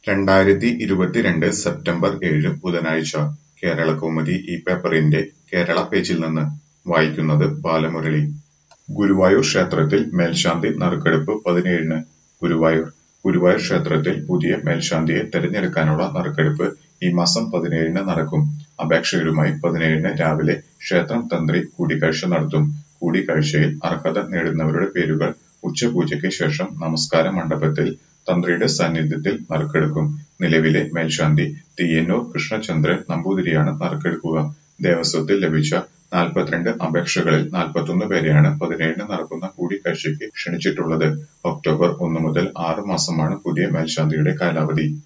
രണ്ടായിരത്തി ഇരുപത്തിരണ്ട് സെപ്റ്റംബർ ഏഴ് ബുധനാഴ്ച കേരളകൗമുദി ഈ പേപ്പറിന്റെ കേരള പേജിൽ നിന്ന് വായിക്കുന്നത് ബാലമുരളി ഗുരുവായൂർ ക്ഷേത്രത്തിൽ മേൽശാന്തി നറുക്കെടുപ്പ് പതിനേഴിന് ഗുരുവായൂർ ഗുരുവായൂർ ക്ഷേത്രത്തിൽ പുതിയ മേൽശാന്തിയെ തെരഞ്ഞെടുക്കാനുള്ള നറുക്കെടുപ്പ് ഈ മാസം പതിനേഴിന് നടക്കും അപേക്ഷകരുമായി പതിനേഴിന് രാവിലെ ക്ഷേത്രം തന്ത്രി കൂടിക്കാഴ്ച നടത്തും കൂടിക്കാഴ്ചയിൽ അർഹത നേടുന്നവരുടെ പേരുകൾ ഉച്ചപൂജയ്ക്ക് ശേഷം നമസ്കാര മണ്ഡപത്തിൽ തന്ത്രിയുടെ സാന്നിധ്യത്തിൽ നറുക്കെടുക്കും നിലവിലെ മേൽശാന്തി തീയന്നൂർ കൃഷ്ണചന്ദ്രൻ നമ്പൂതിരിയാണ് നറുക്കെടുക്കുക ദേവസ്വത്തിൽ ലഭിച്ച നാൽപ്പത്തിരണ്ട് അപേക്ഷകളിൽ നാൽപ്പത്തൊന്ന് പേരെയാണ് പതിനേഴിന് നടക്കുന്ന കൂടിക്കാഴ്ചയ്ക്ക് ക്ഷണിച്ചിട്ടുള്ളത് ഒക്ടോബർ ഒന്ന് മുതൽ ആറ് മാസമാണ് പുതിയ മേൽശാന്തിയുടെ കാലാവധി